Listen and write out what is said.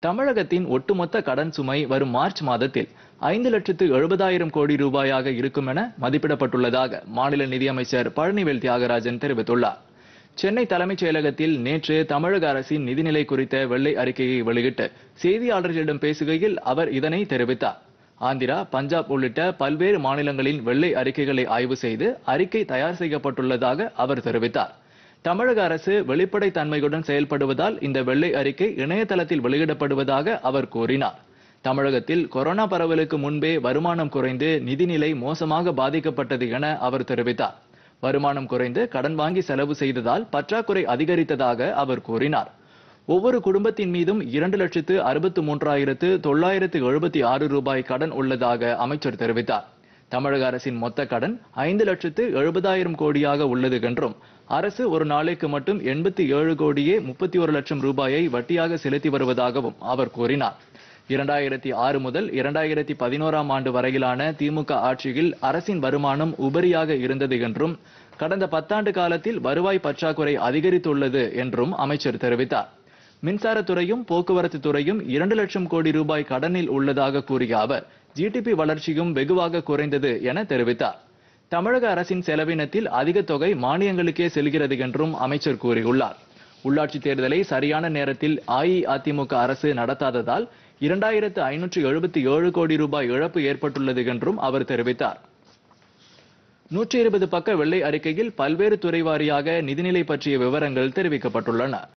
தமிழகத்தின் ஒட்டுமொத்த கடன் சுமை வரும் மார்ச் மாதத்தில் ஐந்து லட்சத்து எழுபதாயிரம் கோடி ரூபாயாக இருக்கும் என மதிப்பிடப்பட்டுள்ளதாக மாநில நிதியமைச்சர் பழனிவேல் தியாகராஜன் தெரிவித்துள்ளார் சென்னை தலைமைச் செயலகத்தில் நேற்று தமிழக அரசின் நிதிநிலை குறித்த வெள்ளை அறிக்கையை வெளியிட்டு செய்தியாளர்களிடம் பேசுகையில் அவர் இதனை தெரிவித்தார் ஆந்திரா பஞ்சாப் உள்ளிட்ட பல்வேறு மாநிலங்களின் வெள்ளை அறிக்கைகளை ஆய்வு செய்து அறிக்கை தயார் செய்யப்பட்டுள்ளதாக அவர் தெரிவித்தார் தமிழக அரசு வெளிப்படை தன்மையுடன் செயல்படுவதால் இந்த வெள்ளை அறிக்கை இணையதளத்தில் வெளியிடப்படுவதாக அவர் கூறினார் தமிழகத்தில் கொரோனா பரவலுக்கு முன்பே வருமானம் குறைந்து நிதிநிலை மோசமாக பாதிக்கப்பட்டது என அவர் தெரிவித்தார் வருமானம் குறைந்து கடன் வாங்கி செலவு செய்ததால் பற்றாக்குறை அதிகரித்ததாக அவர் கூறினார் ஒவ்வொரு குடும்பத்தின் மீதும் இரண்டு லட்சத்து அறுபத்து மூன்றாயிரத்து தொள்ளாயிரத்து எழுபத்தி ஆறு ரூபாய் கடன் உள்ளதாக அமைச்சர் தெரிவித்தார் தமிழக அரசின் மொத்த கடன் ஐந்து லட்சத்து எழுபதாயிரம் கோடியாக உள்ளது என்றும் அரசு ஒரு நாளைக்கு மட்டும் எண்பத்தி ஏழு கோடியே முப்பத்தி ஒரு லட்சம் ரூபாயை வட்டியாக செலுத்தி வருவதாகவும் அவர் கூறினார் இரண்டாயிரத்தி ஆறு முதல் இரண்டாயிரத்தி பதினோராம் ஆண்டு வரையிலான திமுக ஆட்சியில் அரசின் வருமானம் உபரியாக இருந்தது என்றும் கடந்த பத்தாண்டு காலத்தில் வருவாய் பற்றாக்குறை அதிகரித்துள்ளது என்றும் அமைச்சர் தெரிவித்தார் மின்சாரத்துறையும் போக்குவரத்து துறையும் இரண்டு லட்சம் கோடி ரூபாய் கடனில் உள்ளதாக கூறிய அவர் ஜிடிபி வளர்ச்சியும் வெகுவாக குறைந்தது என தெரிவித்தார் தமிழக அரசின் செலவினத்தில் அதிக தொகை மானியங்களுக்கே செல்கிறது என்றும் அமைச்சர் கூறியுள்ளார் உள்ளாட்சி தேர்தலை சரியான நேரத்தில் அஇஅதிமுக அரசு நடத்தாததால் இரண்டாயிரத்து ஐநூற்று எழுபத்தி ஏழு கோடி ரூபாய் இழப்பு ஏற்பட்டுள்ளது என்றும் அவர் தெரிவித்தார் நூற்றி இருபது பக்க வெள்ளை அறிக்கையில் பல்வேறு துறை வாரியாக நிதிநிலை பற்றிய விவரங்கள் தெரிவிக்கப்பட்டுள்ளன